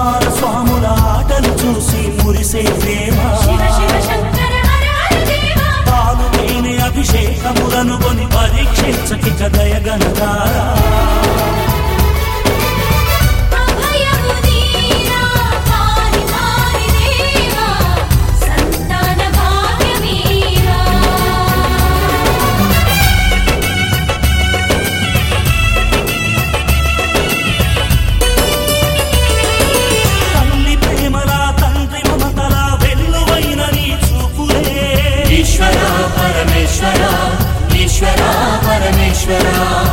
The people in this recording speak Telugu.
కుమార స్వాముల ఆటలు చూసి మురిసే ప్రేమ శివ శివ శంకర హర హర దేవ పాలు తేనె అభిషేకములను కొని పరీక్షించకిక దయగనదారా అభయము నీరా పారి పారి దేవా సంతాన భాగ్యమీరా తల్లి ప్రేమలా తండ్రి మమతలా వెల్లువైన నీ చూపులే ఈశ్వర పరమేశ్వర ఈశ్వర పరమేశ్వర